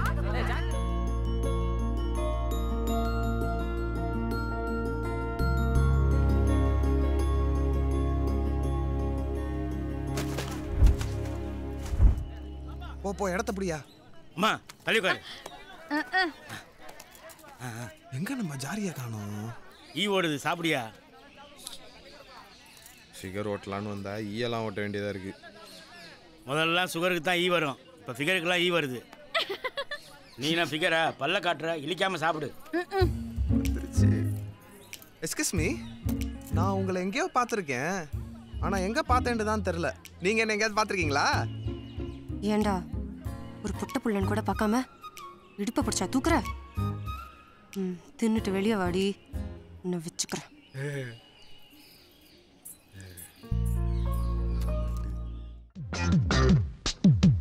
போ போ இடத்த பிடியா அம்மா தள்ளி உட்காரு எங்க நம்ம ஜாரியா காணோம் ஈ ஓடுது சாப்பிடியா ஃபிகர் ஓட்டலான்னு வந்தா ஈயெல்லாம் ஓட்ட வேண்டியதா இருக்கு முதல்ல சுகருக்கு தான் ஈ வரும் இப்போ ஃபிகருக்குலாம் ஈ வருது நீ என்ன ஃபிகரா பல்ல காட்டுற இழிக்காம சாப்பிடு வந்துருச்சு எஸ்கிஸ் மீ நான் உங்களை எங்கேயோ பார்த்துருக்கேன் ஆனா எங்க பார்த்தேன்னு தான் தெரில நீங்க என்ன எங்கேயாவது பார்த்துருக்கீங்களா ஏண்டா ஒரு புட்ட புள்ளன்னு கூட பார்க்காம இடுப்பை பிடிச்சா தூக்குற ம் தின்னுட்டு வெளியே வாடி உன்னை வச்சுக்கிறேன் ஆ